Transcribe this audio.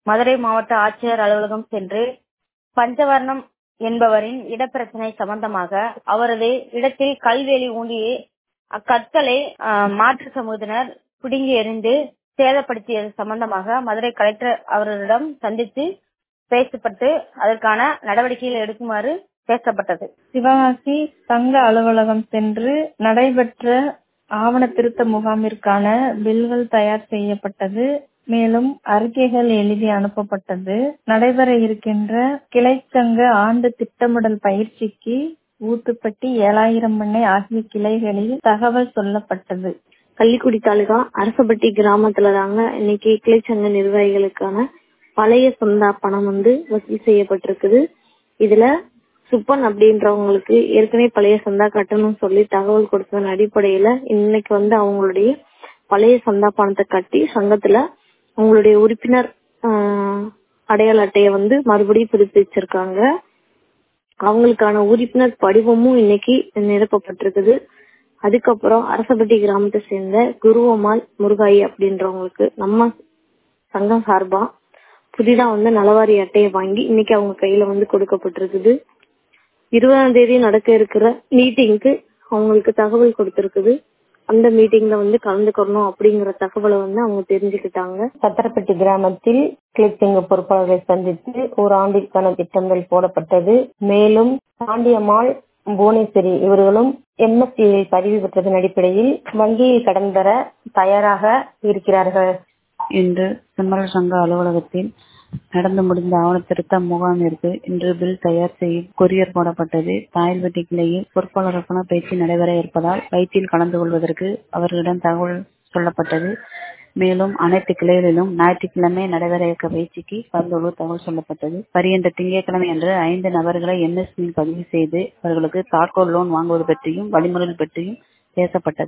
மதுரை மாவட்ட ஆட்சியர் அலுவலகம் சென்று பஞ்சவர்ணம் என்பவரின் இடப்பிரச்சனை சம்பந்தமாக அவரது இடத்தில் கல்வேலி ஊண்டி அக்கற்களை மாற்று சமூகத்தினர் பிடுங்கி எறிந்து சேதப்படுத்தியது சம்பந்தமாக மதுரை கலெக்டர் அவர்களிடம் சந்தித்து பேசப்பட்டு அதற்கான நடவடிக்கைகள் எடுக்குமாறு பேசப்பட்டது சிவகாசி சங்க அலுவலகம் சென்று நடைபெற்ற ஆவண திருத்த முகாமிற்கான பில்கள் தயார் செய்யப்பட்டது மேலும் அறிக்கைகள் எழுதி அனுப்பப்பட்டது நடைபெற இருக்கின்ற கிளைச்சங்க ஆண்டு திட்டமிடல் பயிற்சிக்கு ஊத்துப்பட்டி ஏழாயிரம் பண்ணை ஆகிய கிளைகளில் தகவல் சொல்லப்பட்டது கள்ளிக்குடி தாலுகா அரசப்பட்டி கிராமத்துல தாங்க இன்னைக்கு கிளைச்சங்க நிர்வாகிகளுக்கான பழைய சொந்தா பணம் வந்து வசூல் செய்யப்பட்டிருக்குது இதுல சுப்பன் அப்படின்றவங்களுக்கு ஏற்கனவே பழைய சந்தா கட்டணும்னு சொல்லி தகவல் கொடுத்ததன் அடிப்படையில இன்னைக்கு வந்து அவங்களுடைய பழைய சந்தா பணத்தை கட்டி சங்கத்துல அவங்களுடைய உறுப்பினர் அடையாள அட்டையை வந்து மறுபடியும் புதுப்பிச்சிருக்காங்க அவங்களுக்கான உறுப்பினர் படிவமும் இன்னைக்கு நிரப்பப்பட்டிருக்குது அதுக்கப்புறம் அரசப்பட்டி கிராமத்தை சேர்ந்த குருவம்மாள் முருகாயி அப்படின்றவங்களுக்கு நம்ம சங்கம் சார்பா புதிதா வந்து நலவாரி அட்டையை வாங்கி இன்னைக்கு அவங்க கையில வந்து கொடுக்கப்பட்டிருக்குது இருபதாம் தேதி நடக்க இருக்கிற மீட்டிங்க்கு அவங்களுக்கு தகவல் கொடுத்திருக்குது அந்த மீட்டிங்ல வந்து கலந்துக்கணும் அப்படிங்கிற தகவலை வந்து அவங்க தெரிஞ்சுக்கிட்டாங்க சத்திரப்பட்டி கிராமத்தில் கிளிப்பிங்க பொறுப்பாளர்களை சந்தித்து ஒரு ஆண்டிற்கான திட்டங்கள் போடப்பட்டது மேலும் பாண்டியம்மாள் புவனேஸ்வரி இவர்களும் எம்எஸ்சி பதிவு பெற்றதன் அடிப்படையில் வங்கியில் கடன் பெற தயாராக இருக்கிறார்கள் இன்று செம்மரல் சங்க அலுவலகத்தில் நடந்து முடிந்த ஆவண திருத்த முகாமிற்கு இன்று பில் தயார் செய்ய கொரியர் போடப்பட்டது தாயல்பட்டி கிளையில் பொறுப்பாளருக்கான பயிற்சி நடைபெற இருப்பதால் பயிற்சியில் கலந்து கொள்வதற்கு அவர்களிடம் தகவல் சொல்லப்பட்டது மேலும் அனைத்து கிளைகளிலும் ஞாயிற்றுக்கிழமை நடைபெற இருக்க பயிற்சிக்கு கலந்து கொள்ள தகவல் சொல்லப்பட்டது வருகின்ற திங்கட்கிழமை அன்று ஐந்து நபர்களை என்எஸ்மியில் பதிவு செய்து அவர்களுக்கு தாட்கோ லோன் வாங்குவது பற்றியும் வழிமுறைகள் பற்றியும் பேசப்பட்டது